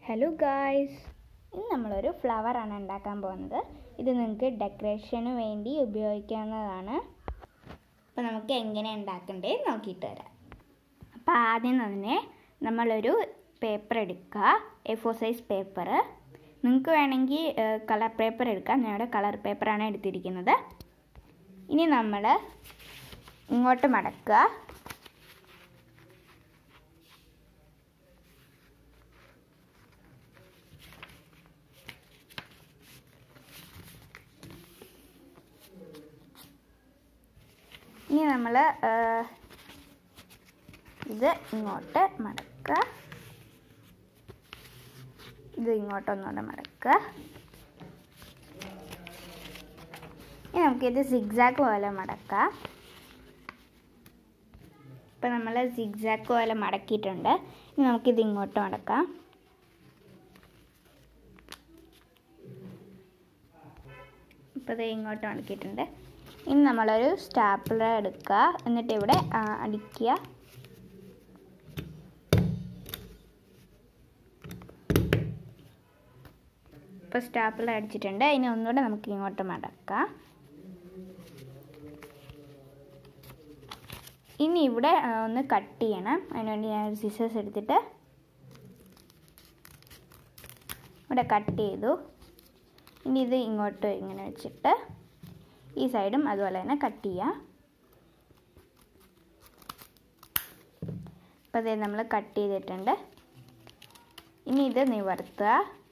hello guys ഇന്ന് നമ്മളൊരു ഫ്ലവറാണ് ഉണ്ടാക്കാൻ പോകുന്നത് ഇത് നിങ്ങൾക്ക് ഡെക്കറേഷന് വേണ്ടി ഉപയോഗിക്കാവുന്നതാണ് അപ്പോൾ നമുക്ക് എങ്ങനെ ഉണ്ടാക്കണ്ടേ നോക്കിയിട്ട് വരാം അപ്പോൾ ആദ്യം തന്നെ നമ്മളൊരു പേപ്പർ എടുക്കുക എ ഫോർ സൈസ് പേപ്പർ നിങ്ങൾക്ക് വേണമെങ്കിൽ കളർ പേപ്പർ എടുക്കാം ഞാനിവിടെ കളർ പേപ്പറാണ് എടുത്തിരിക്കുന്നത് ഇനി നമ്മൾ ഇങ്ങോട്ട് മടക്കുക ഇനി നമ്മൾ ഇത് ഇങ്ങോട്ട് മടക്കുക ഇത് ഇങ്ങോട്ട് ഒന്നുകൂടെ മടക്കുക ഇനി നമുക്കിത് സിഗ്സാക്ക് പോലെ മടക്കാം ഇപ്പം നമ്മൾ സിഗ്സാക്ക് പോലെ മടക്കിയിട്ടുണ്ട് ഇനി നമുക്കിത് ഇങ്ങോട്ട് മടക്കാം ഇപ്പോൾ ഇത് ഇങ്ങോട്ട് മടക്കിയിട്ടുണ്ട് ഇനി നമ്മളൊരു സ്റ്റാപ്ലർ എടുക്കുക എന്നിട്ട് ഇവിടെ അടിക്കുക ഇപ്പോൾ സ്റ്റാപ്ലർ അടിച്ചിട്ടുണ്ട് ഇനി ഒന്നുകൂടെ നമുക്ക് ഇങ്ങോട്ട് മടക്കാം ഇനി ഇവിടെ ഒന്ന് കട്ട് ചെയ്യണം അതിനുവേണ്ടി ഞാൻ ഒരു സിസേഴ്സ് എടുത്തിട്ട് ഇവിടെ കട്ട് ചെയ്തു ഇനി ഇത് ഇങ്ങോട്ട് ഇങ്ങനെ വെച്ചിട്ട് ഈ സൈഡും അതുപോലെ തന്നെ കട്ട് ചെയ്യുക അപ്പോൾ അതേ നമ്മൾ കട്ട് ചെയ്തിട്ടുണ്ട് ഇനി ഇത് നിവർത്തുക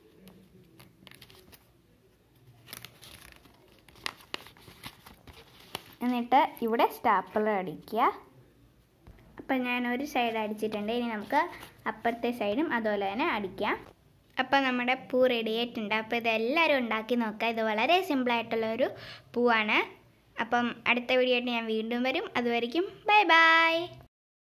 എന്നിട്ട് ഇവിടെ സ്റ്റാപ്പിളർ അടിക്കുക അപ്പം ഞാൻ ഒരു സൈഡ് അടിച്ചിട്ടുണ്ട് ഇനി നമുക്ക് അപ്പുറത്തെ സൈഡും അതുപോലെ തന്നെ അടിക്കാം അപ്പോൾ നമ്മുടെ പൂ റെഡി ആയിട്ടുണ്ട് അപ്പോൾ ഇതെല്ലാവരും ഉണ്ടാക്കി നോക്കുക ഇത് വളരെ സിമ്പിളായിട്ടുള്ള ഒരു പൂവാണ് അപ്പം അടുത്ത വീഡിയോ ആയിട്ട് ഞാൻ വീണ്ടും വരും അതുവരെയും ബൈ ബൈ